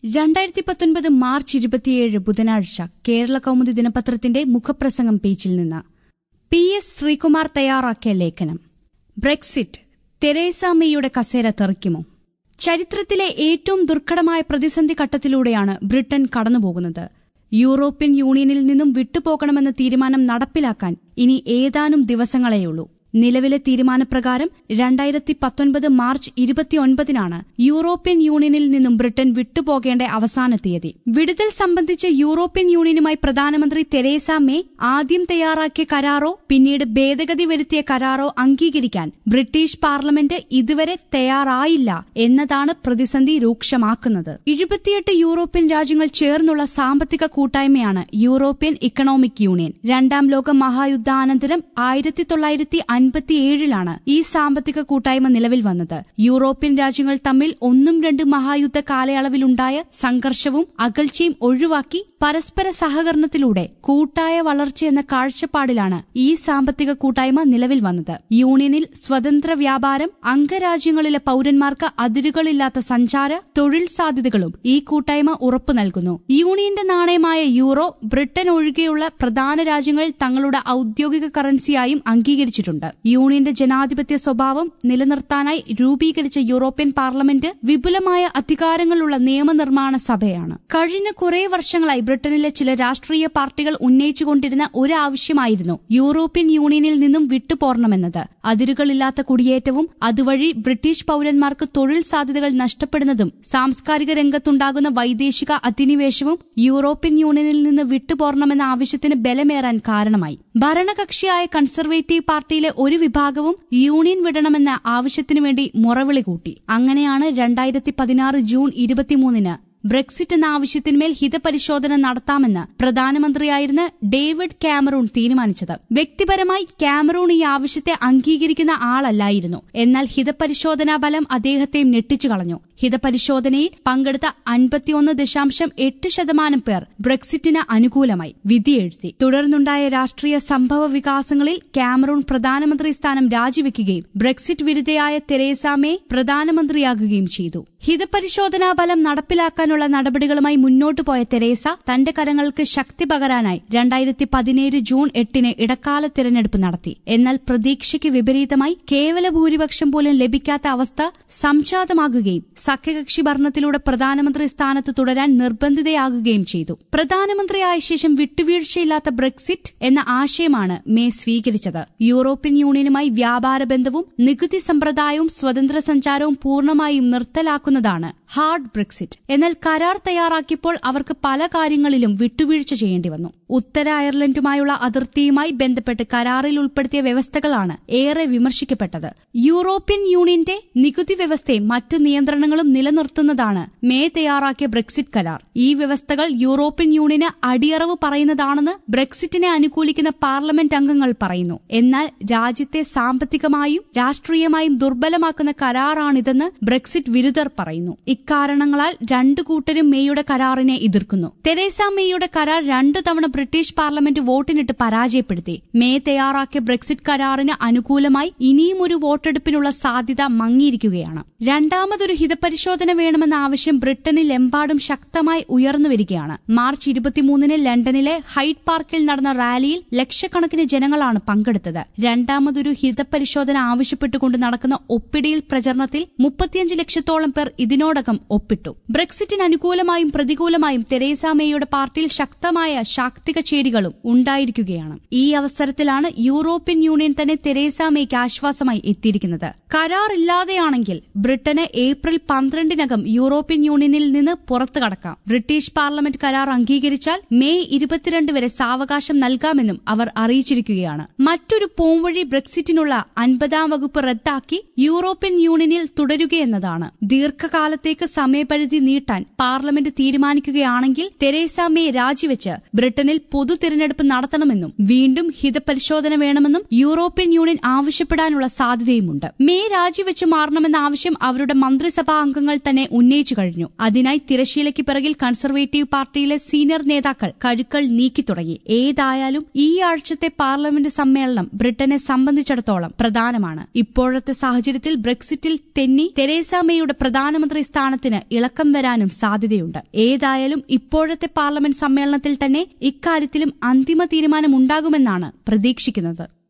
രണ്ടായിരത്തി പത്തൊൻപത് മാർച്ച് ഇരുപത്തിയേഴ് ബുധനാഴ്ച കേരള കൗമുദി ദിനപത്രത്തിന്റെ മുഖപ്രസംഗം പേജിൽ നിന്ന് പി എസ് ശ്രീകുമാർ തയ്യാറാക്കിയ ലേഖനം ബ്രെക്സിറ്റ് തെരേസ മേയുടെ കസേര തെറിക്കുമോ ചരിത്രത്തിലെ ഏറ്റവും ദുർഘടമായ പ്രതിസന്ധി ഘട്ടത്തിലൂടെയാണ് ബ്രിട്ടൻ കടന്നുപോകുന്നത് യൂറോപ്യൻ യൂണിയനിൽ നിന്നും വിട്ടുപോകണമെന്ന തീരുമാനം നടപ്പിലാക്കാൻ ഇനി ഏതാനും ദിവസങ്ങളെയുള്ളൂ നിലവിലെ തീരുമാനപ്രകാരം രണ്ടായിരത്തി പത്തൊൻപത് മാർച്ച് ഇരുപത്തിയൊൻപതിനാണ് യൂറോപ്യൻ യൂണിയനിൽ നിന്നും ബ്രിട്ടൻ വിട്ടുപോകേണ്ട അവസാന തീയതി വിടുതൽ സംബന്ധിച്ച് യൂറോപ്യൻ യൂണിയനുമായി പ്രധാനമന്ത്രി തെരേസ മേ ആദ്യം തയ്യാറാക്കിയ കരാറോ പിന്നീട് ഭേദഗതി വരുത്തിയ കരാറോ അംഗീകരിക്കാൻ ബ്രിട്ടീഷ് പാർലമെന്റ് ഇതുവരെ തയ്യാറായില്ല എന്നതാണ് പ്രതിസന്ധി രൂക്ഷമാക്കുന്നത് എഴുപത്തിയെട്ട് യൂറോപ്യൻ രാജ്യങ്ങൾ ചേർന്നുള്ള സാമ്പത്തിക കൂട്ടായ്മയാണ് യൂറോപ്യൻ ഇക്കണോമിക് യൂണിയൻ രണ്ടാം ലോക മഹായുദ്ധാനന്തരം ആയിരത്തി തൊള്ളായിരത്തി അൻപത്തിയേഴിലാണ് ഈ സാമ്പത്തിക കൂട്ടായ്മ നിലവിൽ വന്നത് യൂറോപ്യൻ രാജ്യങ്ങൾ തമ്മിൽ ഒന്നും രണ്ടും മഹായുദ്ധ കാലയളവിലുണ്ടായ സംഘർഷവും അകൽച്ചയും ഒഴിവാക്കി പരസ്പര സഹകരണത്തിലൂടെ കൂട്ടായ വളർച്ച എന്ന കാഴ്ചപ്പാടിലാണ് ഈ സാമ്പത്തിക കൂട്ടായ്മ നിലവിൽ വന്നത് യൂണിയനിൽ സ്വതന്ത്ര വ്യാപാരം അംഗരാജ്യങ്ങളിലെ പൌരന്മാർക്ക് അതിരുകളില്ലാത്ത സഞ്ചാര തൊഴിൽ സാധ്യതകളും ഈ കൂട്ടായ്മ ഉറപ്പു നൽകുന്നു യൂണിയന്റെ നാണയമായ യൂറോ ബ്രിട്ടൻ ഒഴികെയുള്ള പ്രധാന രാജ്യങ്ങൾ തങ്ങളുടെ ഔദ്യോഗിക കറൻസിയായും അംഗീകരിച്ചിട്ടുണ്ട് യൂണിയന്റെ ജനാധിപത്യ സ്വഭാവം നിലനിർത്താനായി രൂപീകരിച്ച യൂറോപ്യൻ പാർലമെന്റ് വിപുലമായ അധികാരങ്ങളുള്ള നിയമനിർമ്മാണ സഭയാണ് കഴിഞ്ഞ കുറേ വർഷങ്ങളായി ബ്രിട്ടനിലെ ചില രാഷ്ട്രീയ പാർട്ടികൾ ഉന്നയിച്ചുകൊണ്ടിരുന്ന ഒരു ആവശ്യമായിരുന്നു യൂറോപ്യൻ യൂണിയനിൽ നിന്നും വിട്ടുപോരണമെന്നത് അതിരുകളില്ലാത്ത കുടിയേറ്റവും അതുവഴി ബ്രിട്ടീഷ് പൌരന്മാർക്ക് തൊഴിൽ സാധ്യതകൾ നഷ്ടപ്പെടുന്നതും സാംസ്കാരിക രംഗത്തുണ്ടാകുന്ന വൈദേശിക അധിനിവേശവും യൂറോപ്യൻ യൂണിയനിൽ നിന്ന് വിട്ടുപോരണമെന്ന ആവശ്യത്തിന് ബലമേറാൻ കാരണമായി ഭരണകക്ഷിയായ കൺസർവേറ്റീവ് പാർട്ടിയിലെ ഒരു വിഭാഗവും യൂണിയൻ വിടണമെന്ന ആവശ്യത്തിനു വേണ്ടി മുറവിളി കൂട്ടി അങ്ങനെയാണ് രണ്ടായിരത്തി പതിനാറ് ജൂൺ ഇരുപത്തിമൂന്നിന് ബ്രെക്സിറ്റ് എന്ന ആവശ്യത്തിന്മേൽ ഹിതപരിശോധന നടത്താമെന്ന് പ്രധാനമന്ത്രിയായിരുന്ന ഡേവിഡ് കാമറൂൺ തീരുമാനിച്ചത് വ്യക്തിപരമായി കാമറൂൺ ഈ ആവശ്യത്തെ അംഗീകരിക്കുന്ന ആളല്ലായിരുന്നു എന്നാൽ ഹിതപരിശോധനാ ഫലം അദ്ദേഹത്തെയും ഞെട്ടിച്ചു കളഞ്ഞു ഹിതപരിശോധനയിൽ പങ്കെടുത്ത അൻപത്തിയൊന്ന് ദശാംശം എട്ട് ശതമാനം പേർ ബ്രെക്സിറ്റിന് അനുകൂലമായി വിധിയെഴുതി തുടർന്നുണ്ടായ രാഷ്ട്രീയ സംഭവ വികാസങ്ങളിൽ കാമറൂൺ പ്രധാനമന്ത്രി സ്ഥാനം രാജിവെക്കുകയും ബ്രെക്സിറ്റ് വിരുദ്ധയായ തെരേസ മേ പ്രധാനമന്ത്രിയാകുകയും ചെയ്തു ഹിതപരിശോധനാ ഫലം നടപ്പിലാക്കാനുള്ള നടപടികളുമായി മുന്നോട്ടു പോയ തെരേസ തന്റെ കരങ്ങൾക്ക് ശക്തി പകരാനായി രണ്ടായിരത്തി പതിനേഴ് ജൂൺ എട്ടിന് ഇടക്കാല തിരഞ്ഞെടുപ്പ് നടത്തി എന്നാൽ പ്രതീക്ഷയ്ക്ക് വിപരീതമായി കേവല ഭൂരിപക്ഷം പോലും ലഭിക്കാത്ത അവസ്ഥ സംജാതമാകുകയും സഖ്യകക്ഷി ഭരണത്തിലൂടെ പ്രധാനമന്ത്രി സ്ഥാനത്ത് തുടരാൻ നിർബന്ധിതയാകുകയും ചെയ്തു പ്രധാനമന്ത്രിയായ ശേഷം വിട്ടുവീഴ്ചയില്ലാത്ത ബ്രെക്സിറ്റ് എന്ന ആശയമാണ് മേ സ്വീകരിച്ചത് യൂറോപ്യൻ യൂണിയനുമായി വ്യാപാര ബന്ധവും നികുതി സമ്പ്രദായവും സ്വതന്ത്ര സഞ്ചാരവും പൂർണ്ണമായും നിർത്തലാക്കുന്നതാണ് ഹാർഡ് ബ്രെക്സിറ്റ് എന്നാൽ കരാർ തയ്യാറാക്കിയപ്പോൾ അവർക്ക് പല കാര്യങ്ങളിലും വിട്ടുവീഴ്ച ചെയ്യേണ്ടി വന്നു ഉത്തര അയർലൻഡുമായുള്ള അതിർത്തിയുമായി ബന്ധപ്പെട്ട് കരാറിൽ ഉൾപ്പെടുത്തിയ വ്യവസ്ഥകളാണ് ഏറെ വിമർശിക്കപ്പെട്ടത് യൂറോപ്യൻ യൂണിയന്റെ നികുതി വ്യവസ്ഥയും മറ്റു നിയന്ത്രണങ്ങളും നിലനിർത്തുന്നതാണ് മേ തയ്യാറാക്കിയ ബ്രെക്സിറ്റ് കരാർ ഈ വ്യവസ്ഥകൾ യൂറോപ്യൻ യൂണിയന് അടിയറവ് പറയുന്നതാണെന്ന് ബ്രെക്സിറ്റിനെ അനുകൂലിക്കുന്ന പാർലമെന്റ് അംഗങ്ങൾ പറയുന്നു എന്നാൽ രാജ്യത്തെ സാമ്പത്തികമായും രാഷ്ട്രീയമായും ദുർബലമാക്കുന്ന കരാറാണിതെന്ന് ബ്രെക്സിറ്റ് വിരുദ്ധർ പറയുന്നു ഇക്കാരണങ്ങളാൽ രണ്ടു കൂട്ടരും മേയുടെ കരാറിനെ എതിർക്കുന്നു തെരേസ മേയുടെ കരാർ രണ്ടു തവണ ബ്രിട്ടീഷ് പാർലമെന്റ് വോട്ടിനിട്ട് പരാജയപ്പെടുത്തി മേ തയ്യാറാക്കിയ ബ്രെക്സിറ്റ് കരാറിന് അനുകൂലമായി ഇനിയും ഒരു വോട്ടെടുപ്പിനുള്ള സാധ്യത മങ്ങിയിരിക്കുകയാണ് രണ്ടാമതൊരു ഹിതപരിശോധന വേണമെന്ന ആവശ്യം ബ്രിട്ടനിൽ എമ്പാടും ശക്തമായി ഉയർന്നുവരികയാണ് മാർച്ച് ഇരുപത്തിമൂന്നിന് ലണ്ടനിലെ ഹൈഡ് പാർക്കിൽ നടന്ന റാലിയിൽ ലക്ഷക്കണക്കിന് ജനങ്ങളാണ് പങ്കെടുത്തത് രണ്ടാമതൊരു ഹിതപരിശോധന ആവശ്യപ്പെട്ടുകൊണ്ട് നടക്കുന്ന ഒപ്പിടിയിൽ പ്രചരണത്തിൽ മുപ്പത്തിയഞ്ച് ലക്ഷത്തോളം പേർ ഇതിനോടകം ഒപ്പിട്ടു ബ്രെക്സിറ്റിന് അനുകൂലമായും പ്രതികൂലമായും തെരേസ മേയുടെ പാർട്ടിയിൽ ശക്തമായ ശാക്തിക ചേരികളും ഉണ്ടായിരിക്കുകയാണ് ഈ അവസരത്തിലാണ് യൂറോപ്യൻ യൂണിയൻ തന്നെ തെരേസ മേയ്ക്ക് ആശ്വാസമായി എത്തിയിരിക്കുന്നത് കരാറില്ലാതെയാണെങ്കിൽ ബ്രിട്ടന് ഏപ്രിൽ പന്ത്രണ്ടിനകം യൂറോപ്യൻ യൂണിയനിൽ നിന്ന് പുറത്തു കടക്കാം ബ്രിട്ടീഷ് പാർലമെന്റ് കരാർ അംഗീകരിച്ചാൽ മെയ് ഇരുപത്തിരണ്ട് വരെ സാവകാശം നൽകാമെന്നും അവർ അറിയിച്ചിരിക്കുകയാണ് മറ്റൊരു പോംവഴി ബ്രെക്സിറ്റിനുള്ള അൻപതാം വകുപ്പ് റദ്ദാക്കി യൂറോപ്യൻ യൂണിയനിൽ തുടരുകയെന്നതാണ് ദീർഘകാലത്തേക്ക് സമയപരിധി നീട്ടാൻ പാർലമെന്റ് തീരുമാനിക്കുകയാണെങ്കിൽ തെരേസ മേ രാജിവെച്ച് ബ്രിട്ടനിൽ പൊതു തിരഞ്ഞെടുപ്പ് നടത്തണമെന്നും വീണ്ടും ഹിതപരിശോധന വേണമെന്നും യൂറോപ്യൻ യൂണിയൻ ആവശ്യപ്പെടാനുള്ള സാധ്യതയുമുണ്ട് മേ രാജിവെച്ച് മാറണമെന്ന ആവശ്യം അവരുടെ മന്ത്രിസഭാ അംഗങ്ങൾ തന്നെ ഉന്നയിച്ചു കഴിഞ്ഞു അതിനായി തിരശീലയ്ക്ക് പിറകിൽ കൺസർവേറ്റീവ് പാർട്ടിയിലെ സീനിയർ നേതാക്കൾ കരുക്കൾ നീക്കി തുടങ്ങി ഏതായാലും ഈ ആഴ്ചത്തെ പാർലമെന്റ് സമ്മേളനം ബ്രിട്ടനെ സംബന്ധിച്ചിടത്തോളം പ്രധാനമാണ് ഇപ്പോഴത്തെ സാഹചര്യത്തിൽ ബ്രെക്സിറ്റിൽ തെന്നി തെരേസ മേയുടെ പ്രധാനമന്ത്രി സ്ഥാനം സ്ഥാനത്തിന് ഇളക്കം വരാനും സാധ്യതയുണ്ട് ഏതായാലും ഇപ്പോഴത്തെ പാർലമെന്റ് സമ്മേളനത്തിൽ തന്നെ ഇക്കാര്യത്തിലും അന്തിമ തീരുമാനമുണ്ടാകുമെന്നാണ് പ്രതീക്ഷിക്കുന്നത്